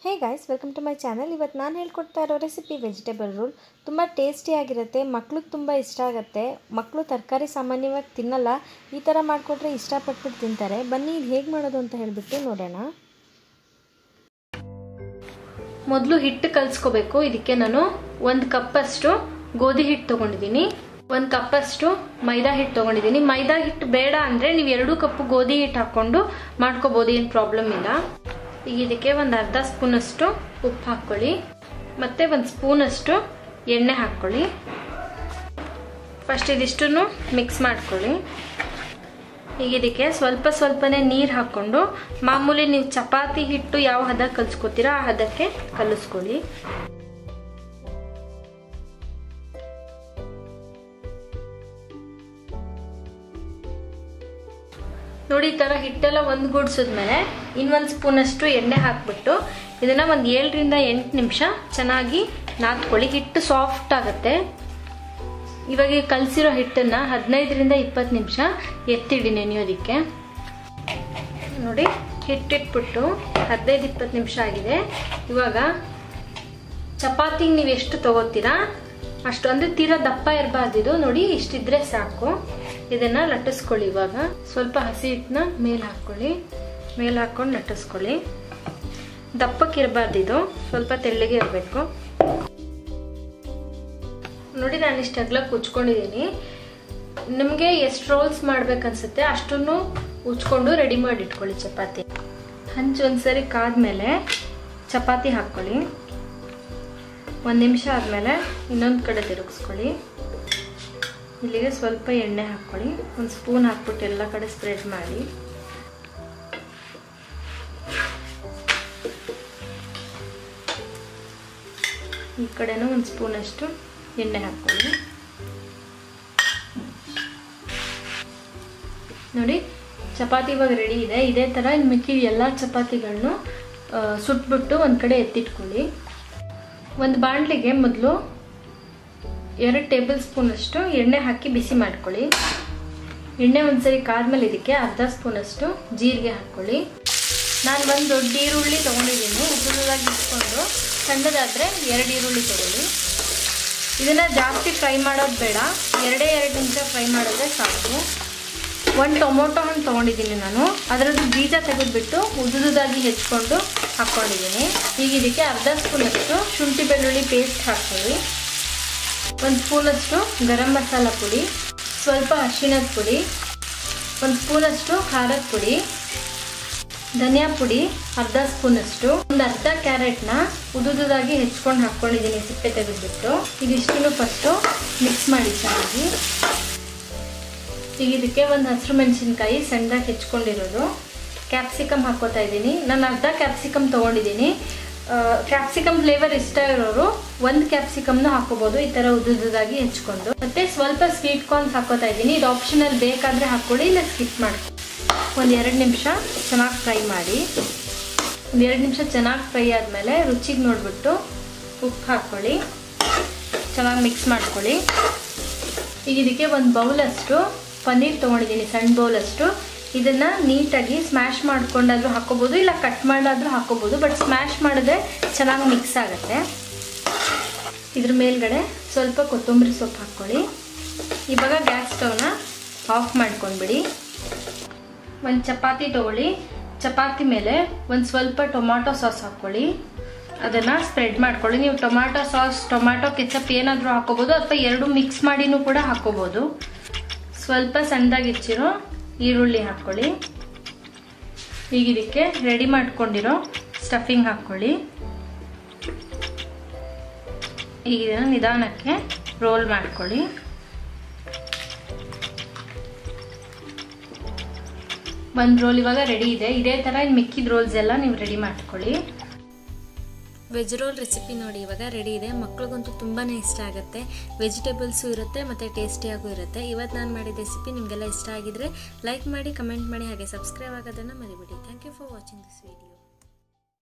hey guys welcome to my channel ಇವತ್ತು ನಾನು ಹೇಳ್ಕೊಡ್ತಾ ಇರೋ ರೆಸಿಪಿ ವೆಜಿಟೇಬಲ್ ರೋಲ್ ತುಂಬ ಟೇಸ್ಟಿಯಾಗಿರುತ್ತೆ ಮಕ್ಳಿಗೆ ತುಂಬ ಇಷ್ಟ ಆಗುತ್ತೆ ಮಕ್ಕಳು ತರಕಾರಿ ಸಾಮಾನ್ಯವಾಗಿ ತಿನ್ನಲ್ಲ ಈ ಥರ ಮಾಡಿಕೊಟ್ರೆ ಇಷ್ಟಪಟ್ಬಿಟ್ಟು ತಿಂತಾರೆ ಬನ್ನಿ ಇದು ಹೇಗೆ ಮಾಡೋದು ಅಂತ ಹೇಳಿಬಿಟ್ಟು ನೋಡೋಣ ಮೊದಲು ಹಿಟ್ಟು ಕಲಿಸ್ಕೋಬೇಕು ಇದಕ್ಕೆ ನಾನು ಒಂದು ಕಪ್ಪಷ್ಟು ಗೋಧಿ ಹಿಟ್ಟು ತೊಗೊಂಡಿದ್ದೀನಿ ಒಂದು ಕಪ್ಪಷ್ಟು ಮೈದಾ ಹಿಟ್ಟು ತೊಗೊಂಡಿದ್ದೀನಿ ಮೈದಾ ಹಿಟ್ಟು ಬೇಡ ಅಂದರೆ ನೀವು ಎರಡು ಕಪ್ಪು ಗೋಧಿ ಹಿಟ್ಟು ಹಾಕ್ಕೊಂಡು ಮಾಡ್ಕೋಬೋದು ಏನು ಪ್ರಾಬ್ಲಮ್ ಇಲ್ಲ ಈಗ ಇದಕ್ಕೆ ಒಂದು ಅರ್ಧ ಸ್ಪೂನಷ್ಟು ಉಪ್ಪು ಹಾಕ್ಕೊಳ್ಳಿ ಮತ್ತು ಒಂದು ಸ್ಪೂನಷ್ಟು ಎಣ್ಣೆ ಹಾಕ್ಕೊಳ್ಳಿ ಫಸ್ಟ್ ಇದಿಷ್ಟನ್ನು ಮಿಕ್ಸ್ ಮಾಡ್ಕೊಳ್ಳಿ ಈಗ ಇದಕ್ಕೆ ಸ್ವಲ್ಪ ಸ್ವಲ್ಪನೇ ನೀರು ಹಾಕ್ಕೊಂಡು ಮಾಮೂಲಿ ನೀವು ಚಪಾತಿ ಹಿಟ್ಟು ಯಾವ ಹದ ಕಲಿಸ್ಕೊತೀರಾ ಆ ಹದಕ್ಕೆ ಕಲಿಸ್ಕೊಳ್ಳಿ ನೋಡಿ ಈ ಥರ ಹಿಟ್ಟೆಲ್ಲ ಒಂದು ಗೂಡ್ಸಿದ್ಮೇಲೆ ಇನ್ನೊಂದು ಸ್ಪೂನಷ್ಟು ಎಣ್ಣೆ ಹಾಕ್ಬಿಟ್ಟು ಇದನ್ನು ಒಂದು ಏಳರಿಂದ ಎಂಟು ನಿಮಿಷ ಚೆನ್ನಾಗಿ ನಾದ್ಕೊಳ್ಳಿ ಹಿಟ್ಟು ಸಾಫ್ಟ್ ಆಗುತ್ತೆ ಇವಾಗ ಕಲಸಿರೋ ಹಿಟ್ಟನ್ನು ಹದಿನೈದರಿಂದ ಇಪ್ಪತ್ತು ನಿಮಿಷ ಎತ್ತಿಡಿ ನೆನೆಯೋದಕ್ಕೆ ನೋಡಿ ಹಿಟ್ಟಿಟ್ಬಿಟ್ಟು ಹದಿನೈದು ಇಪ್ಪತ್ತು ನಿಮಿಷ ಆಗಿದೆ ಇವಾಗ ಚಪಾತಿಗೆ ನೀವು ಎಷ್ಟು ತಗೋತೀರಾ ಅಷ್ಟು ಅಂದರೆ ತೀರಾ ದಪ್ಪ ಇರಬಾರ್ದು ಇದು ನೋಡಿ ಇಷ್ಟಿದ್ರೆ ಸಾಕು ಇದನ್ನು ಲಟ್ಟಿಸ್ಕೊಳ್ಳಿ ಇವಾಗ ಸ್ವಲ್ಪ ಹಸಿ ಹಿಟ್ಟನ್ನ ಮೇಲೆ ಹಾಕ್ಕೊಳ್ಳಿ ಮೇಲೆ ಹಾಕ್ಕೊಂಡು ಲಟ್ಟಿಸ್ಕೊಳ್ಳಿ ದಪ್ಪಕ್ಕಿರಬಾರ್ದು ಇದು ಸ್ವಲ್ಪ ತೆಳ್ಳಗೆ ಇರಬೇಕು ನೋಡಿ ನಾನು ಇಷ್ಟು ಅಗ್ಲ ಉಚ್ಕೊಂಡಿದ್ದೀನಿ ನಿಮಗೆ ಎಷ್ಟು ರೋಲ್ಸ್ ಮಾಡ್ಬೇಕನ್ಸುತ್ತೆ ಅಷ್ಟನ್ನು ಉಚ್ಕೊಂಡು ರೆಡಿ ಮಾಡಿ ಇಟ್ಕೊಳ್ಳಿ ಚಪಾತಿ ಹಂಚು ಒಂದ್ಸರಿ ಕಾದ್ಮೇಲೆ ಚಪಾತಿ ಹಾಕ್ಕೊಳ್ಳಿ ಒಂದು ನಿಮಿಷ ಆದಮೇಲೆ ಇನ್ನೊಂದು ಕಡೆ ತಿರುಗಿಸ್ಕೊಳ್ಳಿ ಇಲ್ಲಿಗೆ ಸ್ವಲ್ಪ ಎಣ್ಣೆ ಹಾಕ್ಕೊಳ್ಳಿ ಒಂದು ಸ್ಪೂನ್ ಹಾಕ್ಬಿಟ್ಟು ಎಲ್ಲ ಕಡೆ ಸ್ಪ್ರೆಡ್ ಮಾಡಿ ಈ ಕಡೆನೂ ಒಂದು ಸ್ಪೂನಷ್ಟು ಎಣ್ಣೆ ಹಾಕ್ಕೊಳ್ಳಿ ನೋಡಿ ಚಪಾತಿ ಇವಾಗ ರೆಡಿ ಇದೆ ಇದೇ ಥರ ಇನ್ನು ಮಿಕ್ಕಿದ ಎಲ್ಲ ಚಪಾತಿಗಳನ್ನು ಸುಟ್ಬಿಟ್ಟು ಒಂದು ಕಡೆ ಎತ್ತಿಟ್ಕೊಳ್ಳಿ ಒಂದು ಬಾಣಲಿಗೆ ಮೊದಲು ಎರಡು ಟೇಬಲ್ ಸ್ಪೂನಷ್ಟು ಎಣ್ಣೆ ಹಾಕಿ ಬಿಸಿ ಮಾಡ್ಕೊಳ್ಳಿ ಎಣ್ಣೆ ಒಂದ್ಸರಿ ಕಾದ್ಮೇಲೆ ಇದಕ್ಕೆ ಅರ್ಧ ಸ್ಪೂನಷ್ಟು ಜೀರಿಗೆ ಹಾಕ್ಕೊಳ್ಳಿ ನಾನು ಒಂದು ದೊಡ್ಡ ಈರುಳ್ಳಿ ತೊಗೊಂಡಿದ್ದೀನಿ ಉದ್ದುದಾಗಿ ಇಟ್ಕೊಂಡು ಸಣ್ಣದಾದರೆ ಎರಡು ಈರುಳ್ಳಿ ತೊಗೊಳ್ಳಿ ಇದನ್ನು ಜಾಸ್ತಿ ಫ್ರೈ ಮಾಡೋದು ಬೇಡ ಎರಡೇ ಎರಡು ನಿಮಿಷ ಫ್ರೈ ಮಾಡಿದ್ರೆ ಸಾಕು ಒಂದು ಟೊಮೊಟೊ ಹಣ್ಣು ತೊಗೊಂಡಿದ್ದೀನಿ ನಾನು ಅದರದ್ದು ಬೀಜ ತೆಗೆದುಬಿಟ್ಟು ಉದುದಾಗಿ ಹೆಚ್ಕೊಂಡು ಹಾಕ್ಕೊಂಡಿದ್ದೀನಿ ಈಗ ಇದಕ್ಕೆ ಅರ್ಧ ಸ್ಪೂನಷ್ಟು ಶುಂಠಿ ಬೆಳ್ಳುಳ್ಳಿ ಪೇಸ್ಟ್ ಹಾಕ್ಕೊಳ್ಳಿ ಒಂದು ಸ್ಪೂನಷ್ಟು ಗರಂ ಮಸಾಲ ಪುಡಿ ಸ್ವಲ್ಪ ಅರಿಶಿಣದ ಪುಡಿ ಒಂದು ಸ್ಪೂನಷ್ಟು ಖಾರದ ಪುಡಿ ಧನಿಯಾ ಪುಡಿ ಅರ್ಧ ಸ್ಪೂನಷ್ಟು ಒಂದು ಅರ್ಧ ಕ್ಯಾರೆಟ್ನ ಉದುದಾಗಿ ಹೆಚ್ಕೊಂಡು ಹಾಕ್ಕೊಂಡಿದ್ದೀನಿ ಸಿಪ್ಪೆ ತೆಗೆದುಬಿಟ್ಟು ಇದಿಷ್ಟು ಫಸ್ಟು ಮಿಕ್ಸ್ ಮಾಡಿ ಚೆನ್ನಾಗಿ ಈಗ ಇದಕ್ಕೆ ಒಂದು ಹಸಿರು ಮೆಣಸಿನ್ಕಾಯಿ ಸಣ್ಣದಾಗಿ ಹೆಚ್ಕೊಂಡಿರೋದು ಕ್ಯಾಪ್ಸಿಕಮ್ ಹಾಕೋತಾ ಇದ್ದೀನಿ ನಾನು ಅರ್ಧ ಕ್ಯಾಪ್ಸಿಕಮ್ ತೊಗೊಂಡಿದ್ದೀನಿ ಕ್ಯಾಪ್ಸಿಕಮ್ ಫ್ಲೇವರ್ ಇಷ್ಟ ಇರೋರು ಒಂದು ಕ್ಯಾಪ್ಸಿಕಮ್ನು ಹಾಕೋಬೋದು ಈ ಥರ ಉದ್ದುದಾಗಿ ಹೆಚ್ಕೊಂಡು ಮತ್ತೆ ಸ್ವಲ್ಪ ಸ್ವೀಟ್ ಕಾರ್ನ್ಸ್ ಹಾಕೋತಾ ಇದ್ದೀನಿ ಇದು ಆಪ್ಷನಲ್ ಬೇಕಾದರೆ ಹಾಕ್ಕೊಳ್ಳಿ ಇಲ್ಲ ಸ್ಕಿಪ್ ಮಾಡಿ ಒಂದು ಎರಡು ನಿಮಿಷ ಚೆನ್ನಾಗಿ ಫ್ರೈ ಮಾಡಿ ಒಂದು ಎರಡು ನಿಮಿಷ ಚೆನ್ನಾಗಿ ಫ್ರೈ ಆದಮೇಲೆ ರುಚಿಗೆ ನೋಡಿಬಿಟ್ಟು ಉಪ್ಪು ಹಾಕ್ಕೊಳ್ಳಿ ಚೆನ್ನಾಗಿ ಮಿಕ್ಸ್ ಮಾಡ್ಕೊಳ್ಳಿ ಈಗ ಇದಕ್ಕೆ ಒಂದು ಬೌಲಷ್ಟು ಪನ್ನೀರ್ ತೊಗೊಂಡಿದ್ದೀನಿ ಸಣ್ಣ ಬೌಲಷ್ಟು ಇದನ್ನು ನೀಟಾಗಿ ಸ್ಮ್ಯಾಶ್ ಮಾಡ್ಕೊಂಡಾದ್ರೂ ಹಾಕೋಬೋದು ಇಲ್ಲ ಕಟ್ ಮಾಡಾದ್ರೂ ಹಾಕೋಬೋದು ಬಟ್ ಸ್ಮ್ಯಾಶ್ ಮಾಡಿದ್ರೆ ಚೆನ್ನಾಗಿ ಮಿಕ್ಸ್ ಆಗುತ್ತೆ ಇದ್ರ ಮೇಲ್ಗಡೆ ಸ್ವಲ್ಪ ಕೊತ್ತಂಬರಿ ಸೊಪ್ಪು ಹಾಕ್ಕೊಳ್ಳಿ ಇವಾಗ ಗ್ಯಾಸ್ ಸ್ಟವ್ನ ಆಫ್ ಮಾಡ್ಕೊಂಡ್ಬಿಡಿ ಒಂದು ಚಪಾತಿ ತೊಗೊಳ್ಳಿ ಚಪಾತಿ ಮೇಲೆ ಒಂದು ಸ್ವಲ್ಪ ಟೊಮಾಟೊ ಸಾಸ್ ಹಾಕ್ಕೊಳ್ಳಿ ಅದನ್ನು ಸ್ಪ್ರೆಡ್ ಮಾಡ್ಕೊಳ್ಳಿ ನೀವು ಟೊಮಾಟೊ ಸಾಸ್ ಟೊಮ್ಯಾಟೊ ಕೆಚಪ್ ಏನಾದರೂ ಹಾಕೋಬೋದು ಅಥವಾ ಎರಡು ಮಿಕ್ಸ್ ಮಾಡಿನೂ ಕೂಡ ಹಾಕೋಬೋದು ಸ್ವಲ್ಪ ಸಣ್ಣದಾಗಿ ಹೆಚ್ಚಿರೋ ಈರುಳ್ಳಿ ಹಾಕ್ಕೊಳ್ಳಿ ಈಗ ಇದಕ್ಕೆ ರೆಡಿ ಮಾಡ್ಕೊಂಡಿರೋ ಸ್ಟಫಿಂಗ್ ಹಾಕ್ಕೊಳ್ಳಿ ಈಗ ಇದನ್ನು ನಿಧಾನಕ್ಕೆ ರೋಲ್ ಮಾಡ್ಕೊಳ್ಳಿ ಒಂದು ರೋಲ್ ಇವಾಗ ರೆಡಿ ಇದೆ ಇದೇ ಥರ ಇನ್ನು ಮಿಕ್ಕಿದ ರೋಲ್ಸ್ ಎಲ್ಲ ನೀವು ರೆಡಿ ಮಾಡ್ಕೊಳ್ಳಿ ವೆಜ್ ರೋಲ್ ರೆಸಿಪಿ ನೋಡಿ ಇವಾಗ ರೆಡಿ ಇದೆ ಮಕ್ಳಿಗಂತೂ ತುಂಬಾ ಇಷ್ಟ ಆಗುತ್ತೆ ವೆಜಿಟೇಬಲ್ಸು ಇರುತ್ತೆ ಮತ್ತು ಟೇಸ್ಟಿಯಾಗೂ ಇರುತ್ತೆ ಇವತ್ತು ನಾನು ಮಾಡಿದ ರೆಸಿಪಿ ನಿಮಗೆಲ್ಲ ಇಷ್ಟ ಆಗಿದ್ರೆ ಲೈಕ್ ಮಾಡಿ ಕಮೆಂಟ್ ಮಾಡಿ ಹಾಗೆ ಸಬ್ಸ್ಕ್ರೈಬ್ ಆಗೋದನ್ನು ಮರಿಬೇಡಿ thank you for watching this video